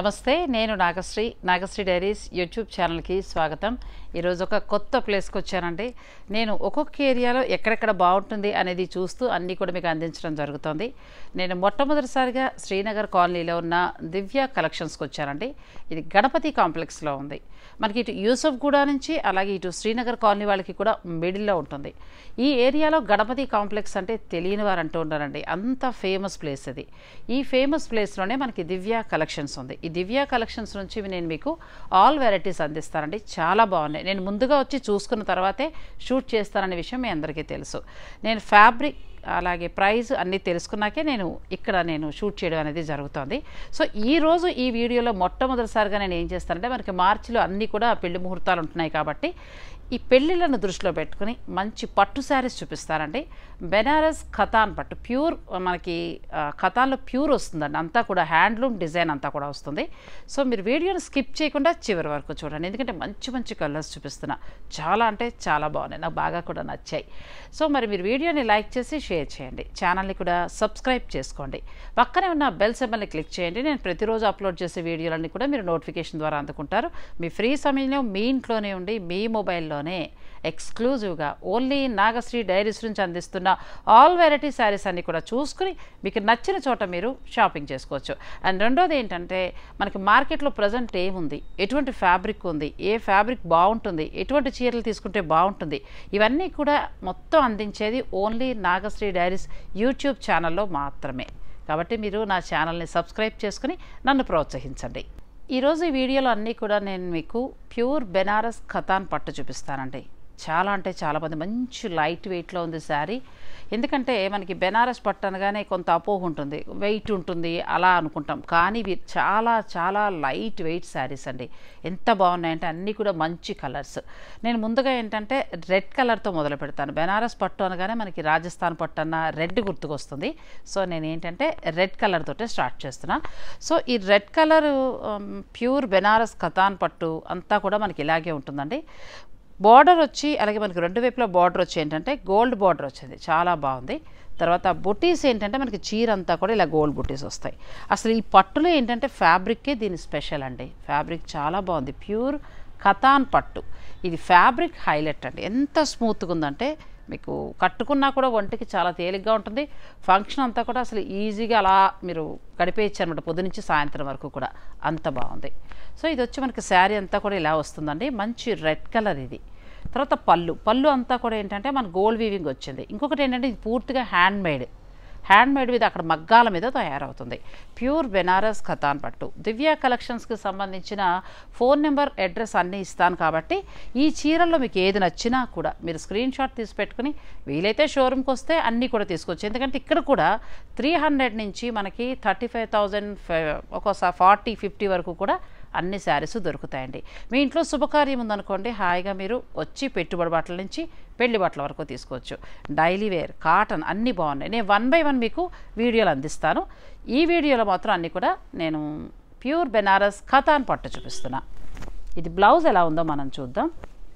నమస్తే నేను Nagasri Nagasri diaries YouTube ఛానల్కి స్వాగతం ఈరోజు ఒక కొత్త ప్లేస్కి వచ్చానండి నేను ఒక్కొక్క ఏరియాలో ఎక్కడెక్కడ బాగుంటుంది అనేది చూస్తూ అన్నీ కూడా మీకు అందించడం జరుగుతుంది నేను మొట్టమొదటిసారిగా శ్రీనగర్ కాలనీలో ఉన్న దివ్య కలెక్షన్స్కి వచ్చానండి ఇది గణపతి కాంప్లెక్స్లో ఉంది మనకి ఇటు యూసఫ్ గూడ నుంచి అలాగే ఇటు శ్రీనగర్ కాలనీ వాళ్ళకి కూడా మిడిల్లో ఉంటుంది ఈ ఏరియాలో గణపతి కాంప్లెక్స్ అంటే తెలియని వారు అంటూ ఉన్నారండి అంత ఫేమస్ ప్లేస్ ఇది ఈ ఫేమస్ ప్లేస్లోనే మనకి దివ్య కలెక్షన్స్ ఉంది ఈ దివ్య కలెక్షన్స్ నుంచి నేను మీకు ఆల్ వెరైటీస్ అందిస్తానండి చాలా బాగున్నాయి నేను ముందుగా వచ్చి చూసుకున్న తర్వాతే షూట్ చేస్తాననే విషయం మీ అందరికీ తెలుసు నేను ఫ్యాబ్రిక్ అలాగే ప్రైస్ అన్నీ తెలుసుకున్నాకే నేను ఇక్కడ నేను షూట్ చేయడం అనేది జరుగుతుంది సో ఈ రోజు ఈ వీడియోలో మొట్టమొదటిసారిగా నేను ఏం చేస్తానంటే మనకి మార్చిలో అన్నీ కూడా పెళ్లి ముహూర్తాలు ఉంటున్నాయి కాబట్టి ఈ పెళ్ళిళ్ళను దృష్టిలో పెట్టుకుని మంచి పట్టు శారీస్ చూపిస్తారండి బెనారస్ ఖతాన్ పట్టు ప్యూర్ మనకి ఆ, ఖతాన్లో ప్యూర్ వస్తుందండి అంతా కూడా హ్యాండ్లూమ్ డిజైన్ అంతా కూడా వస్తుంది సో మీరు వీడియోని స్కిప్ చేయకుండా చివరి వరకు చూడండి ఎందుకంటే మంచి మంచి కలర్స్ చూపిస్తున్నా చాలా అంటే చాలా బాగున్నాయి నాకు బాగా కూడా నచ్చాయి సో మరి మీరు వీడియోని లైక్ చేసి షేర్ చేయండి ఛానల్ని కూడా సబ్స్క్రైబ్ చేసుకోండి పక్కనే ఉన్న బెల్ సింబల్ని క్లిక్ చేయండి నేను ప్రతిరోజు అప్లోడ్ చేసే వీడియోలన్నీ కూడా మీరు నోటిఫికేషన్ ద్వారా అందుకుంటారు మీ ఫ్రీ సమయంలో మీ ఇంట్లోనే ఉండి మీ మొబైల్లోనే ఎక్స్క్లూజివ్గా ఓన్లీ నాగశ్రీ డైరీస్ నుంచి అందిస్తున్న ఆల్ వెరైటీ శారీస్ అన్ని కూడా చూసుకుని మీకు నచ్చిన చోట మీరు షాపింగ్ చేసుకోవచ్చు అండ్ రెండోది ఏంటంటే మనకి మార్కెట్లో ప్రజెంట్ ఏముంది ఎటువంటి ఫ్యాబ్రిక్ ఉంది ఏ ఫ్యాబ్రిక్ బాగుంటుంది ఎటువంటి చీరలు తీసుకుంటే బాగుంటుంది ఇవన్నీ కూడా మొత్తం అందించేది ఓన్లీ నాగశ్రీ డైరీస్ యూట్యూబ్ ఛానల్లో మాత్రమే కాబట్టి మీరు నా ఛానల్ని సబ్స్క్రైబ్ చేసుకుని నన్ను ప్రోత్సహించండి ఈరోజు ఈ వీడియోలో అన్నీ కూడా నేను మీకు ప్యూర్ బెనారస్ ఖతాన్ పట్టు చూపిస్తానండి చాలా అంటే చాలా మంది మంచి లైట్ వెయిట్లో ఉంది శారీ ఎందుకంటే మనకి బెనారస్ పట్టు అనగానే కొంత అపోహ ఉంటుంది వెయిట్ ఉంటుంది అలా అనుకుంటాం కానీ ఇవి చాలా చాలా లైట్ వెయిట్ శారీస్ అండి ఎంత బాగున్నాయంటే అన్నీ కూడా మంచి కలర్స్ నేను ముందుగా ఏంటంటే రెడ్ కలర్తో మొదలు పెడతాను బెనారస్ పట్టు అనగానే మనకి రాజస్థాన్ పట్టు అన్న రెడ్ గుర్తుకొస్తుంది సో నేను ఏంటంటే రెడ్ కలర్ తోటే స్టార్ట్ చేస్తున్నా సో ఈ రెడ్ కలర్ ప్యూర్ బెనారస్ ఖతాన్ పట్టు అంతా కూడా మనకి ఇలాగే ఉంటుందండి బార్డర్ వచ్చి అలాగే మనకి రెండు వైపులా బార్డర్ వచ్చి ఏంటంటే గోల్డ్ బార్డర్ వచ్చింది చాలా బాగుంది తర్వాత బుటీస్ ఏంటంటే మనకి చీర అంతా కూడా ఇలా గోల్డ్ బుటీస్ వస్తాయి అసలు ఈ పట్టులో ఏంటంటే ఫ్యాబ్రిక్కే దీని స్పెషల్ అండి ఫ్యాబ్రిక్ చాలా బాగుంది ప్యూర్ కథాన్ పట్టు ఇది ఫ్యాబ్రిక్ హైలైట్ అండి ఎంత స్మూత్గా ఉందంటే మీకు కట్టుకున్నా కూడా ఒంటికి చాలా తేలిగ్గా ఉంటుంది ఫంక్షన్ అంతా కూడా అసలు ఈజీగా అలా మీరు గడిపేయచ్చు అనమాట పొద్దునుంచి సాయంత్రం వరకు కూడా అంత బాగుంది సో ఇది వచ్చి మనకి శారీ అంతా కూడా ఇలా వస్తుందండి మంచి రెడ్ కలర్ ఇది తర్వాత పళ్ళు పళ్ళు అంతా కూడా ఏంటంటే మన గోల్డ్ వీవింగ్ వచ్చింది ఇంకొకటి ఏంటంటే ఇది పూర్తిగా హ్యాండ్ మేడ్ హ్యాండ్ మేడ్ మీద అక్కడ మగ్గాల మీద తయారవుతుంది ప్యూర్ బెనారస్ ఖతాన్ పట్టు దివ్య కలెక్షన్స్కి సంబంధించిన ఫోన్ నెంబర్ అడ్రస్ అన్నీ ఇస్తాను కాబట్టి ఈ చీరల్లో మీకు ఏది నచ్చినా కూడా మీరు స్క్రీన్ షాట్ తీసి పెట్టుకుని వీలైతే షోరూమ్కి వస్తే అన్నీ కూడా తీసుకోవచ్చు ఎందుకంటే ఇక్కడ కూడా త్రీ హండ్రెడ్ నుంచి మనకి థర్టీ ఫైవ్ థౌజండ్ ఒక్కోసారి ఫార్టీ ఫిఫ్టీ వరకు కూడా అన్ని శారీస్ దొరుకుతాయండి మీ ఇంట్లో శుభకార్యం ఉందనుకోండి హాయిగా మీరు వచ్చి పెట్టుబడి బట్టల నుంచి పెళ్లి బట్టల వరకు తీసుకోవచ్చు డైలీ వేర్ కాటన్ అన్నీ బాగున్నాయి నేను వన్ బై వన్ మీకు వీడియోలు అందిస్తాను ఈ వీడియోలో మాత్రం అన్నీ కూడా నేను ప్యూర్ బెనారస్ ఖతాన్ పట్టు చూపిస్తున్నా ఇది బ్లౌజ్ ఎలా ఉందో మనం చూద్దాం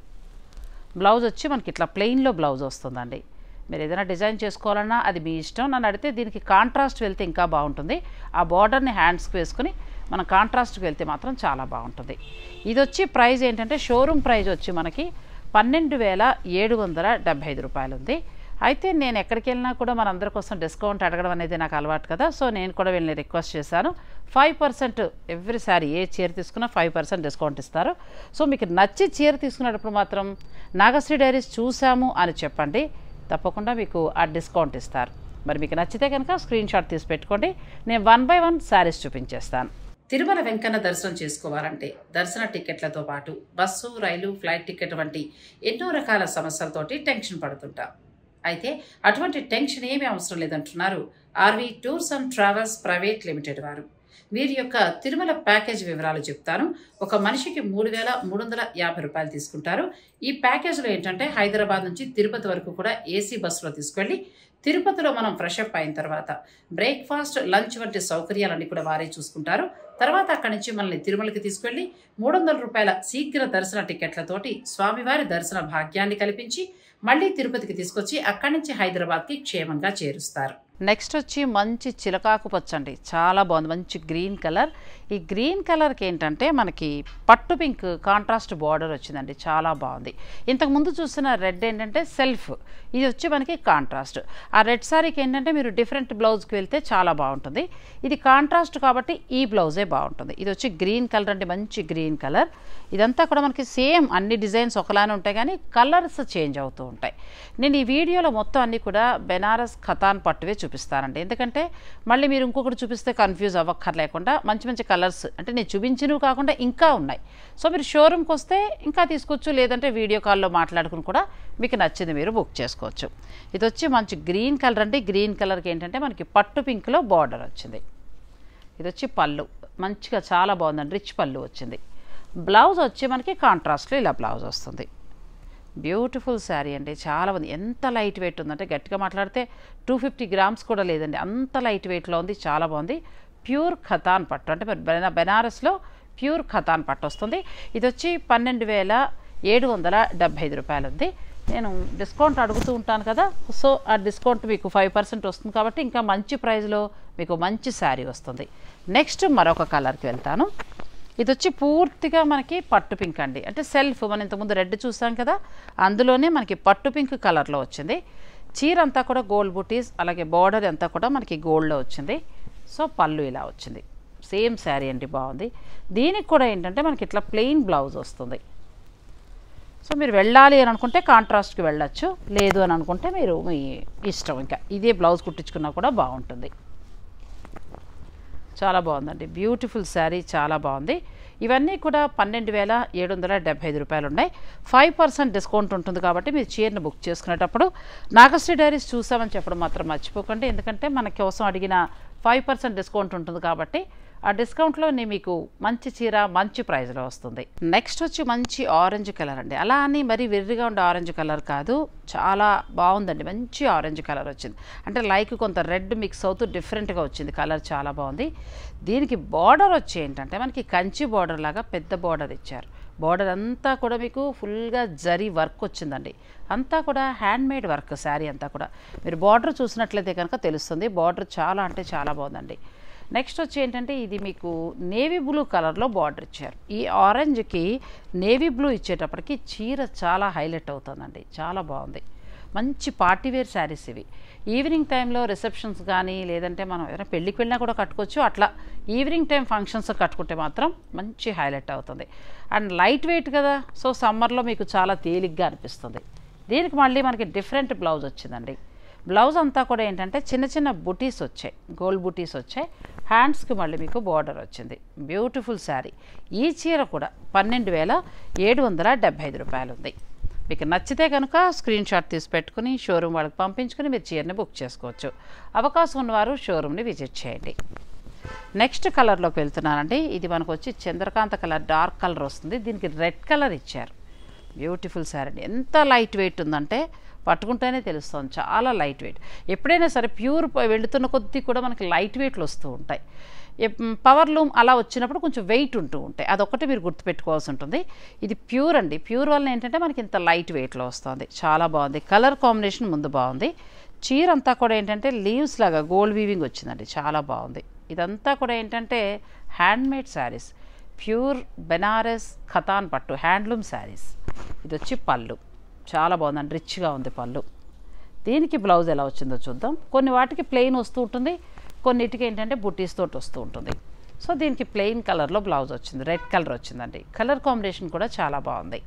బ్లౌజ్ వచ్చి మనకి ఇట్లా ప్లెయిన్లో బ్లౌజ్ వస్తుందండి మీరు ఏదైనా డిజైన్ చేసుకోవాలన్నా అది మీ ఇష్టం నన్ను అడిగితే దీనికి కాంట్రాస్ట్ వెళ్తే ఇంకా బాగుంటుంది ఆ బార్డర్ని హ్యాండ్స్కి వేసుకుని మనం కాంట్రాస్ట్కి వెళ్తే మాత్రం చాలా బాగుంటుంది ఇది వచ్చి ప్రైస్ ఏంటంటే షోరూమ్ ప్రైస్ వచ్చి మనకి పన్నెండు వేల ఏడు వందల డెబ్బై ఐదు రూపాయలు ఉంది అయితే నేను ఎక్కడికి వెళ్ళినా కూడా మనందరి కోసం డిస్కౌంట్ అడగడం అనేది నాకు అలవాటు కదా సో నేను కూడా వీళ్ళని రిక్వెస్ట్ చేశాను ఫైవ్ పర్సెంట్ ఎవ్రీ సారీ ఏ చీర తీసుకున్నా ఫైవ్ పర్సెంట్ డిస్కౌంట్ ఇస్తారు సో మీకు నచ్చి చీర తీసుకునేటప్పుడు మాత్రం నాగశ్రీ డైరీస్ చూసాము అని చెప్పండి తప్పకుండా మీకు ఆ డిస్కౌంట్ ఇస్తారు మరి మీకు నచ్చితే కనుక స్క్రీన్ షాట్ తీసి పెట్టుకోండి నేను వన్ బై వన్ శారీస్ చూపించేస్తాను తిరుమల వెంకన్న దర్శనం చేసుకోవాలంటే దర్శన టికెట్లతో పాటు బస్సు రైలు ఫ్లైట్ టికెట్ వంటి ఎన్నో రకాల సమస్యలతోటి టెన్షన్ పడుతుంటాం అయితే అటువంటి టెన్షన్ ఏమీ అవసరం లేదంటున్నారు RV tours and travels private limited వారు వీరి యొక్క తిరుమల ప్యాకేజ్ వివరాలు చెప్తాను ఒక మనిషికి మూడు వేల మూడు వందల యాభై రూపాయలు తీసుకుంటారు ఈ ప్యాకేజ్లో ఏంటంటే హైదరాబాద్ నుంచి తిరుపతి వరకు కూడా ఏసీ బస్సులో తీసుకెళ్ళి తిరుపతిలో మనం ఫ్రెష్ అప్ అయిన తర్వాత బ్రేక్ఫాస్ట్ లంచ్ వంటి సౌకర్యాలన్నీ కూడా వారే చూసుకుంటారు తర్వాత అక్కడి నుంచి మనల్ని తిరుమలకి తీసుకెళ్లి మూడు వందల రూపాయల శీఘ్ర దర్శన టికెట్లతోటి స్వామివారి దర్శన భాగ్యాన్ని కల్పించి మళ్ళీ తిరుపతికి తీసుకొచ్చి అక్కడి నుంచి హైదరాబాద్కి క్షేమంగా చేరుస్తారు నెక్స్ట్ వచ్చి మంచి చిలకాకు పచ్చ అండి చాలా బాగుంది మంచి గ్రీన్ కలర్ ఈ గ్రీన్ కలర్కి ఏంటంటే మనకి పట్టు పింక్ కాంట్రాస్ట్ బార్డర్ వచ్చిందండి చాలా బాగుంది ఇంతకు ముందు చూసిన రెడ్ ఏంటంటే సెల్ఫ్ ఇది వచ్చి మనకి కాంట్రాస్ట్ ఆ రెడ్ సారీకి ఏంటంటే మీరు డిఫరెంట్ బ్లౌజ్కి వెళ్తే చాలా బాగుంటుంది ఇది కాంట్రాస్ట్ కాబట్టి ఈ బ్లౌజే బాగుంటుంది ఇది వచ్చి గ్రీన్ కలర్ అంటే మంచి గ్రీన్ కలర్ ఇదంతా కూడా మనకి సేమ్ అన్ని డిజైన్స్ ఒకలానే ఉంటాయి కానీ కలర్స్ చేంజ్ అవుతూ ఉంటాయి నేను ఈ వీడియోలో మొత్తం అన్నీ కూడా బెనారస్ ఖతాన్ పట్టువే చూపిస్తానండి ఎందుకంటే మళ్ళీ మీరు ఇంకొకటి చూపిస్తే కన్ఫ్యూజ్ అవ్వక్కర్లేకుండా మంచి మంచి కలర్స్ అంటే నేను చూపించినవి కాకుండా ఇంకా ఉన్నాయి సో మీరు షోరూమ్కి వస్తే ఇంకా తీసుకోవచ్చు లేదంటే వీడియో కాల్లో మాట్లాడుకుని కూడా మీకు నచ్చింది మీరు బుక్ చేసుకోవచ్చు ఇది వచ్చి మంచి గ్రీన్ కలర్ అంటే గ్రీన్ కలర్కి ఏంటంటే మనకి పట్టు పింక్లో బార్డర్ వచ్చింది ఇది వచ్చి పళ్ళు మంచిగా చాలా బాగుందండి రిచ్ పళ్ళు వచ్చింది బ్లౌజ్ వచ్చి మనకి కాంట్రాస్ట్లో ఇలా బ్లౌజ్ వస్తుంది బ్యూటిఫుల్ శారీ అండి చాలా ఉంది ఎంత లైట్ వెయిట్ ఉందంటే గట్టిగా మాట్లాడితే టూ ఫిఫ్టీ గ్రామ్స్ కూడా లేదండి అంత లైట్ వెయిట్లో ఉంది చాలా బాగుంది ప్యూర్ ఖతాన్ పట్టు అంటే మరి బెనా బెనారస్లో ప్యూర్ ఖతాన్ పట్టు వస్తుంది ఇది వచ్చి పన్నెండు వేల ఏడు వందల డెబ్భై ఐదు రూపాయలు ఉంది నేను డిస్కౌంట్ అడుగుతూ ఉంటాను కదా సో ఆ డిస్కౌంట్ మీకు ఫైవ్ పర్సెంట్ వస్తుంది కాబట్టి ఇంకా మంచి ప్రైస్లో మీకు మంచి శారీ వస్తుంది నెక్స్ట్ మరొక కలర్కి వెళ్తాను ఇది వచ్చి పూర్తిగా మనకి పట్టు పింక్ అండి అంటే సెల్ఫ్ మనం ఇంతకుముందు రెడ్ చూసాం కదా అందులోనే మనకి పట్టు పింక్ కలర్లో వచ్చింది చీర అంతా కూడా గోల్డ్ బుటీస్ అలాగే బార్డర్ అంతా కూడా మనకి గోల్డ్లో వచ్చింది సో పళ్ళు ఇలా వచ్చింది సేమ్ శారీ అండి బాగుంది దీనికి కూడా ఏంటంటే మనకి ఇట్లా ప్లెయిన్ బ్లౌజ్ వస్తుంది సో మీరు వెళ్ళాలి అని అనుకుంటే కాంట్రాస్ట్కి వెళ్ళచ్చు లేదు అని అనుకుంటే మీరు మీ ఇష్టం ఇంకా ఇదే బ్లౌజ్ కుట్టించుకున్నా కూడా బాగుంటుంది చాలా బాగుందండి బ్యూటిఫుల్ శారీ చాలా బాగుంది ఇవన్నీ కూడా పన్నెండు వేల ఏడు వందల డెబ్బై ఐదు రూపాయలు ఉన్నాయి ఫైవ్ పర్సెంట్ డిస్కౌంట్ ఉంటుంది కాబట్టి మీరు చీరను బుక్ చేసుకునేటప్పుడు నాగశ్రీ డైరీస్ చూసామని చెప్పడం మాత్రం మర్చిపోకండి ఎందుకంటే మన కోసం అడిగిన ఫైవ్ పర్సెంట్ డిస్కౌంట్ ఉంటుంది కాబట్టి ఆ డిస్కౌంట్లో మీకు మంచి చీర మంచి ప్రైస్లో వస్తుంది నెక్స్ట్ వచ్చి మంచి ఆరెంజ్ కలర్ అండి అలా అని మరీ వెర్రిగా ఉండే ఆరెంజ్ కలర్ కాదు చాలా బాగుందండి మంచి ఆరెంజ్ కలర్ వచ్చింది అంటే లైక్ కొంత రెడ్ మిక్స్ అవుతూ డిఫరెంట్గా వచ్చింది కలర్ చాలా బాగుంది దీనికి బార్డర్ వచ్చి ఏంటంటే మనకి కంచి బార్డర్ లాగా పెద్ద బార్డర్ ఇచ్చారు బార్డర్ అంతా కూడా మీకు ఫుల్గా జరీ వర్క్ వచ్చిందండి అంతా కూడా హ్యాండ్మేడ్ వర్క్ శారీ అంతా కూడా మీరు బార్డర్ చూసినట్లయితే కనుక తెలుస్తుంది బార్డర్ చాలా అంటే చాలా బాగుందండి నెక్స్ట్ వచ్చి ఏంటంటే ఇది మీకు నేవీ బ్లూ కలర్లో బార్డర్ ఇచ్చారు ఈ ఆరెంజ్కి నేవీ బ్లూ ఇచ్చేటప్పటికి చీర చాలా హైలైట్ అవుతుందండి చాలా బాగుంది మంచి పార్టీవేర్ శారీస్ ఇవి ఈవినింగ్ టైంలో రిసెప్షన్స్ కానీ లేదంటే మనం ఏదైనా పెళ్ళికి వెళ్ళినా కూడా కట్టుకోవచ్చు అట్లా ఈవినింగ్ టైం ఫంక్షన్స్ కట్టుకుంటే మాత్రం మంచి హైలైట్ అవుతుంది అండ్ లైట్ వెయిట్ కదా సో సమ్మర్లో మీకు చాలా తేలిగ్గా అనిపిస్తుంది దీనికి మళ్ళీ మనకి డిఫరెంట్ బ్లౌజ్ వచ్చిందండి బ్లౌజ్ అంతా కూడా ఏంటంటే చిన్న చిన్న బుటీస్ వచ్చాయి గోల్డ్ బుటీస్ వచ్చాయి హ్యాండ్స్కి మళ్ళీ మీకు బార్డర్ వచ్చింది బ్యూటిఫుల్ శారీ ఈ చీర కూడా పన్నెండు వేల ఏడు వందల డెబ్బై ఐదు రూపాయలు ఉంది మీకు నచ్చితే కనుక స్క్రీన్ షాట్ తీసి పెట్టుకుని షోరూమ్ వాళ్ళకి పంపించుకుని మీరు చీరని బుక్ చేసుకోవచ్చు అవకాశం ఉన్నవారు షోరూమ్ని విజిట్ చేయండి నెక్స్ట్ కలర్లోకి వెళ్తున్నానండి ఇది మనకు వచ్చి చంద్రకాంత కలర్ డార్క్ కలర్ వస్తుంది దీనికి రెడ్ కలర్ ఇచ్చారు బ్యూటిఫుల్ శారీ అండి ఎంత లైట్ వెయిట్ ఉందంటే పట్టుకుంటేనే తెలుస్తుంది చాలా లైట్ వెయిట్ ఎప్పుడైనా సరే ప్యూర్ వెళుతున్న కొద్దీ కూడా మనకి లైట్ వెయిట్లు వస్తూ ఉంటాయి పవర్ లూమ్ అలా వచ్చినప్పుడు కొంచెం వెయిట్ ఉంటూ ఉంటాయి అదొక్కటి మీరు గుర్తుపెట్టుకోవాల్సి ఉంటుంది ఇది ప్యూర్ అండి ప్యూర్ వల్ల ఏంటంటే మనకి ఇంత లైట్ వెయిట్లో వస్తుంది చాలా బాగుంది కలర్ కాంబినేషన్ ముందు బాగుంది చీర అంతా కూడా ఏంటంటే లీవ్స్ లాగా గోల్డ్ వీవింగ్ వచ్చిందండి చాలా బాగుంది ఇదంతా కూడా ఏంటంటే హ్యాండ్మేడ్ శారీస్ ప్యూర్ బెనారస్ ఖతాన్ పట్టు హ్యాండ్లూమ్ శారీస్ ఇది వచ్చి పళ్ళు చాలా బాగుందండి రిచ్గా ఉంది పళ్ళు దీనికి బ్లౌజ్ ఎలా వచ్చిందో చూద్దాం కొన్ని వాటికి ప్లెయిన్ వస్తూ ఉంటుంది కొన్నిటికి ఏంటంటే బుట్టీస్ తోటి వస్తూ ఉంటుంది సో దీనికి ప్లెయిన్ కలర్లో బ్లౌజ్ వచ్చింది రెడ్ కలర్ వచ్చిందండి కలర్ కాంబినేషన్ కూడా చాలా బాగుంది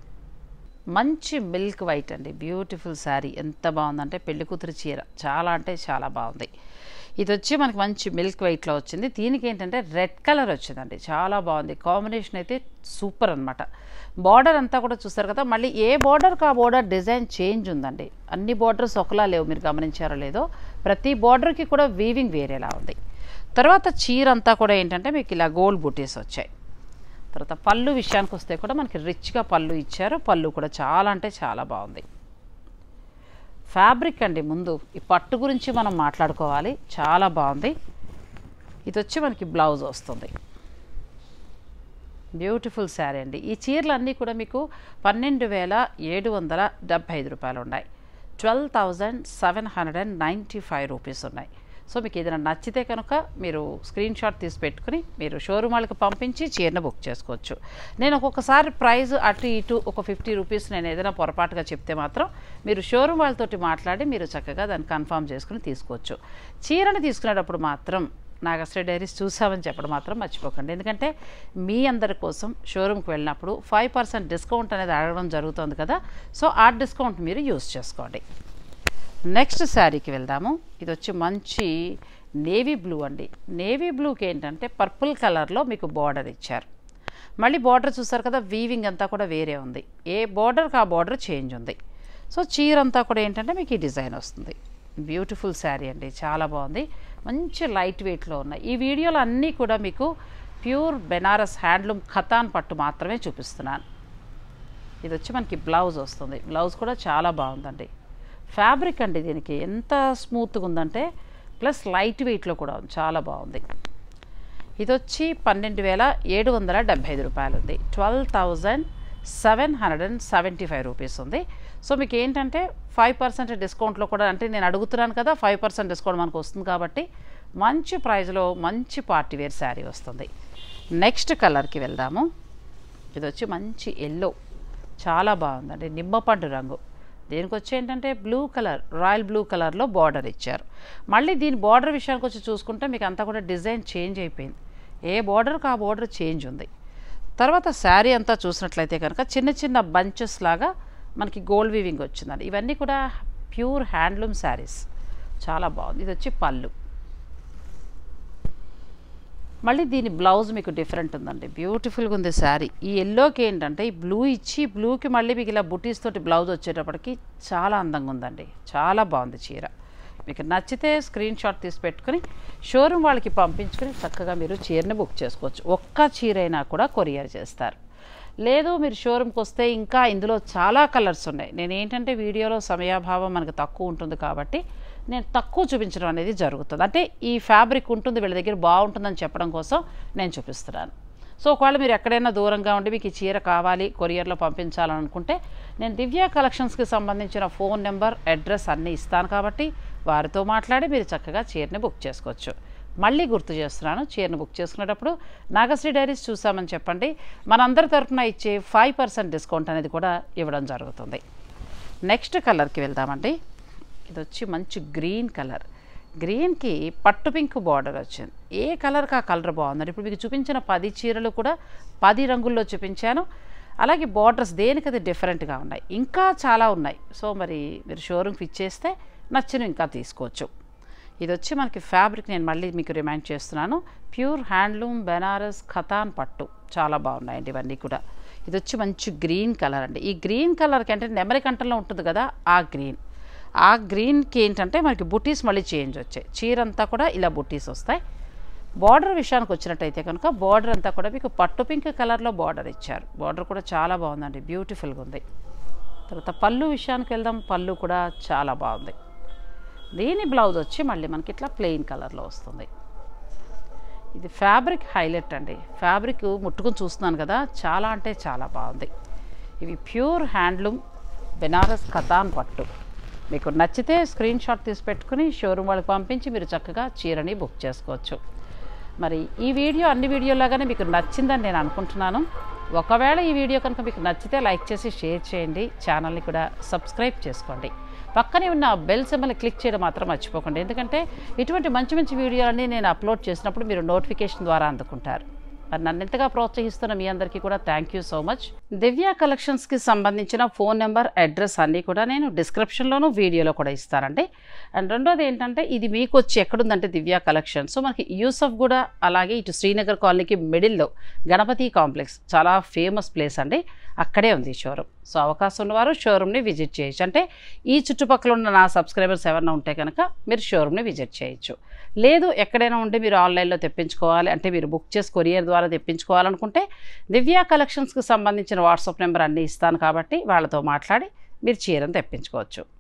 మంచి మిల్క్ వైట్ అండి బ్యూటిఫుల్ శారీ ఎంత బాగుందంటే పెళ్లి కూతురు చీర చాలా అంటే చాలా బాగుంది ఇది వచ్చి మనకి మంచి మిల్క్ వైట్లో వచ్చింది దీనికి ఏంటంటే రెడ్ కలర్ వచ్చిందండి చాలా బాగుంది కాంబినేషన్ అయితే సూపర్ అనమాట బార్డర్ అంతా కూడా చూస్తారు కదా మళ్ళీ ఏ బార్డర్కి ఆ బార్డర్ డిజైన్ చేంజ్ ఉందండి అన్ని బార్డర్స్ ఒకలా లేవు మీరు గమనించారో లేదో ప్రతి బార్డర్కి కూడా వీవింగ్ వేరేలా ఉంది తర్వాత చీర అంతా కూడా ఏంటంటే మీకు ఇలా గోల్డ్ బూటీస్ వచ్చాయి తర్వాత పళ్ళు విషయానికి వస్తే కూడా మనకి రిచ్గా పళ్ళు ఇచ్చారు పళ్ళు కూడా చాలా అంటే చాలా బాగుంది ఫ్యాబ్రిక్ అండి ముందు ఈ పట్టు గురించి మనం మాట్లాడుకోవాలి చాలా బాగుంది ఇది వచ్చి మనకి బ్లౌజ్ వస్తుంది బ్యూటిఫుల్ శారీ అండి ఈ చీరలు అన్నీ కూడా మీకు పన్నెండు వేల ఏడు వందల డెబ్భై ఐదు రూపాయలు ఉన్నాయి twelve thousand seven hundred and ninety five rupees ఉన్నాయి సో మీకు ఏదైనా నచ్చితే కనుక మీరు స్క్రీన్ షాట్ తీసి పెట్టుకుని మీరు షోరూమ్ వాళ్ళకి పంపించి చీరను బుక్ చేసుకోవచ్చు నేను ఒక్కొక్కసారి ప్రైస్ అటు ఇటు ఒక ఫిఫ్టీ రూపీస్ నేను ఏదైనా పొరపాటుగా చెప్తే మాత్రం మీరు షోరూమ్ వాళ్ళతోటి మాట్లాడి మీరు చక్కగా దాన్ని కన్ఫర్మ్ చేసుకుని తీసుకోవచ్చు చీరని తీసుకునేటప్పుడు మాత్రం నాగశ్రీ డైరీస్ చూసామని చెప్పడం మాత్రం మర్చిపోకండి ఎందుకంటే మీ అందరి కోసం షోరూమ్కి వెళ్ళినప్పుడు ఫైవ్ పర్సెంట్ డిస్కౌంట్ అనేది అడగడం జరుగుతుంది కదా సో ఆ డిస్కౌంట్ మీరు యూస్ చేసుకోండి నెక్స్ట్ శారీకి వెళ్దాము ఇది వచ్చి మంచి నేవీ బ్లూ అండి నేవీ బ్లూకి ఏంటంటే పర్పుల్ కలర్లో మీకు బార్డర్ ఇచ్చారు మళ్ళీ బార్డర్ చూసారు కదా వీవింగ్ అంతా కూడా వేరే ఉంది ఏ బార్డర్కి ఆ బార్డర్ చేంజ్ ఉంది సో చీర అంతా కూడా ఏంటంటే మీకు ఈ డిజైన్ వస్తుంది బ్యూటిఫుల్ శారీ అండి చాలా బాగుంది మంచి లైట్ వెయిట్లో ఉన్నాయి ఈ వీడియోలో అన్నీ కూడా మీకు ప్యూర్ బెనారస్ హ్యాండ్లూమ్ ఖతాన్ పట్టు మాత్రమే చూపిస్తున్నాను ఇది వచ్చి మనకి బ్లౌజ్ వస్తుంది బ్లౌజ్ కూడా చాలా బాగుందండి ఫ్యాబ్రిక్ అండి దీనికి ఎంత స్మూత్గా ఉందంటే ప్లస్ లైట్ వెయిట్లో కూడా ఉంది చాలా బాగుంది ఇది వచ్చి పన్నెండు వేల ఏడు వందల డెబ్భై ఐదు రూపాయలు ఉంది twelve thousand seven hundred and seventy five rupees ఉంది సో మీకు ఏంటంటే ఫైవ్ పర్సెంట్ డిస్కౌంట్లో కూడా అంటే నేను అడుగుతున్నాను కదా ఫైవ్ పర్సెంట్ డిస్కౌంట్ మనకు వస్తుంది కాబట్టి మంచి ప్రైస్లో మంచి పార్టీ వేర్ శారీ వస్తుంది నెక్స్ట్ కలర్కి వెళ్దాము ఇది వచ్చి మంచి ఎల్లో చాలా బాగుందండి నిమ్మపండు రంగు దీనికి వచ్చి ఏంటంటే బ్లూ కలర్ రాయల్ బ్లూ కలర్లో బార్డర్ ఇచ్చారు మళ్ళీ దీని బార్డర్ విషయానికి వచ్చి చూసుకుంటే మీకు అంతా కూడా డిజైన్ చేంజ్ అయిపోయింది ఏ బార్డర్కి ఆ బార్డర్ చేంజ్ ఉంది తర్వాత శారీ అంతా చూసినట్లయితే కనుక చిన్న చిన్న బంచెస్ లాగా మనకి గోల్డ్ వీవింగ్ వచ్చిందండి ఇవన్నీ కూడా ప్యూర్ హ్యాండ్లూమ్ శారీస్ చాలా బాగుంది ఇది వచ్చి పళ్ళు మళ్ళీ దీని బ్లౌజ్ మీకు డిఫరెంట్ ఉందండి బ్యూటిఫుల్గా ఉంది శారీ ఈ ఎల్లోకి ఏంటంటే ఈ బ్లూ ఇచ్చి బ్లూకి మళ్ళీ మీకు ఇలా బుటీస్ తోటి బ్లౌజ్ వచ్చేటప్పటికి చాలా అందంగా ఉందండి చాలా బాగుంది చీర మీకు నచ్చితే స్క్రీన్ షాట్ తీసి పెట్టుకుని షోరూమ్ వాళ్ళకి పంపించుకుని చక్కగా మీరు చీరని బుక్ చేసుకోవచ్చు ఒక్క చీర అయినా కూడా కొరియర్ చేస్తారు లేదు మీరు షోరూమ్కి వస్తే ఇంకా ఇందులో చాలా కలర్స్ ఉన్నాయి నేను ఏంటంటే వీడియోలో సమయాభావం మనకు తక్కువ ఉంటుంది కాబట్టి నేను తక్కువ చూపించడం అనేది జరుగుతుంది అంటే ఈ ఫ్యాబ్రిక్ ఉంటుంది వీళ్ళ దగ్గర బాగుంటుందని చెప్పడం కోసం నేను చూపిస్తున్నాను సో ఒకవేళ మీరు ఎక్కడైనా దూరంగా ఉండి మీకు ఈ చీర కావాలి కొరియర్లో పంపించాలని అనుకుంటే నేను దివ్య కలెక్షన్స్కి సంబంధించిన ఫోన్ నెంబర్ అడ్రస్ అన్నీ ఇస్తాను కాబట్టి వారితో మాట్లాడి మీరు చక్కగా చీరని బుక్ చేసుకోవచ్చు మళ్ళీ గుర్తు చేస్తున్నాను చీరను బుక్ చేసుకునేటప్పుడు నాగశ్రీ డైరీస్ చూసామని చెప్పండి మనందరి తరఫున ఇచ్చే ఫైవ్ పర్సెంట్ డిస్కౌంట్ అనేది కూడా ఇవ్వడం జరుగుతుంది నెక్స్ట్ కలర్కి వెళ్దామండి ఇది వచ్చి మంచి గ్రీన్ కలర్ గ్రీన్కి పట్టు పింక్ బార్డర్ వచ్చింది ఏ కలర్కి ఆ కలర్ బాగుందండి ఇప్పుడు మీకు చూపించిన పది చీరలు కూడా పది రంగుల్లో చూపించాను అలాగే బార్డర్స్ దేనికి అది డిఫరెంట్గా ఉన్నాయి ఇంకా చాలా ఉన్నాయి సో మరి మీరు షోరూమ్కి ఇచ్చేస్తే నచ్చిన ఇంకా తీసుకోవచ్చు ఇది వచ్చి మనకి ఫ్యాబ్రిక్ నేను మళ్ళీ మీకు రిమైండ్ చేస్తున్నాను ప్యూర్ హ్యాండ్లూమ్ బెనారస్ ఖతాన్ పట్టు చాలా బాగున్నాయండి ఇవన్నీ కూడా ఇది వచ్చి మంచి గ్రీన్ కలర్ అండి ఈ గ్రీన్ కలర్కి అంటే నెమరి కంటంలో ఉంటుంది కదా ఆ గ్రీన్ ఆ గ్రీన్కి ఏంటంటే మనకి బుటీస్ మళ్ళీ చేంజ్ వచ్చాయి చీర అంతా కూడా ఇలా బుటీస్ వస్తాయి బార్డర్ విషయానికి వచ్చినట్టయితే కనుక బార్డర్ అంతా కూడా మీకు పట్టు పింక్ కలర్లో బార్డర్ ఇచ్చారు బార్డర్ కూడా చాలా బాగుందండి బ్యూటిఫుల్గా ఉంది తర్వాత పళ్ళు విషయానికి వెళ్దాం పళ్ళు కూడా చాలా బాగుంది దీని బ్లౌజ్ వచ్చి మళ్ళీ మనకి ఇట్లా ప్లెయిన్ కలర్లో వస్తుంది ఇది ఫ్యాబ్రిక్ హైలైట్ అండి ఫ్యాబ్రిక్ ముట్టుకుని చూస్తున్నాను కదా చాలా అంటే చాలా బాగుంది ఇవి ప్యూర్ హ్యాండ్లూమ్ బెనారస్ ఖతాన్ పట్టు మీకు నచ్చితే స్క్రీన్ షాట్ తీసి పెట్టుకుని షోరూమ్ వాళ్ళకి పంపించి మీరు చక్కగా చీరని బుక్ చేసుకోవచ్చు మరి ఈ వీడియో అన్ని వీడియోలాగానే మీకు నచ్చిందని నేను అనుకుంటున్నాను ఒకవేళ ఈ వీడియో కనుక మీకు నచ్చితే లైక్ చేసి షేర్ చేయండి ఛానల్ని కూడా సబ్స్క్రైబ్ చేసుకోండి పక్కనే ఉన్న బెల్ సింబల్ని క్లిక్ చేయడం మాత్రం మర్చిపోకండి ఎందుకంటే ఇటువంటి మంచి మంచి వీడియోలన్నీ నేను అప్లోడ్ చేసినప్పుడు మీరు నోటిఫికేషన్ ద్వారా అందుకుంటారు మరి నన్ను ఎంతగా ప్రోత్సహిస్తున్న మీ అందరికీ కూడా thank you so much Divya కలెక్షన్స్కి సంబంధించిన ఫోన్ నెంబర్ అడ్రస్ అన్నీ కూడా నేను డిస్క్రిప్షన్లోను వీడియోలో కూడా ఇస్తానండి అండ్ రెండోది ఏంటంటే ఇది మీకు వచ్చి ఎక్కడుందంటే దివ్య కలెక్షన్స్ మనకి యూసఫ్ కూడా అలాగే ఇటు శ్రీనగర్ కాలనీకి మిడిల్లో గణపతి కాంప్లెక్స్ చాలా ఫేమస్ ప్లేస్ అండి అక్కడే ఉంది షోరూమ్ సో అవకాశం ఉన్నవారు షోరూమ్ని విజిట్ చేయొచ్చు అంటే ఈ చుట్టుపక్కల ఉన్న నా సబ్స్క్రైబర్స్ ఎవరైనా ఉంటే కనుక మీరు షోరూమ్ని విజిట్ చేయొచ్చు లేదు ఎక్కడైనా ఉంటే మీరు ఆన్లైన్లో తెప్పించుకోవాలి అంటే మీరు బుక్ చేసి కొరియర్ ద్వారా తెప్పించుకోవాలనుకుంటే దివ్య కలెక్షన్స్కి సంబంధించిన వాట్సాప్ నెంబర్ అన్నీ ఇస్తాను కాబట్టి వాళ్ళతో మాట్లాడి మీరు చీరను తెప్పించుకోవచ్చు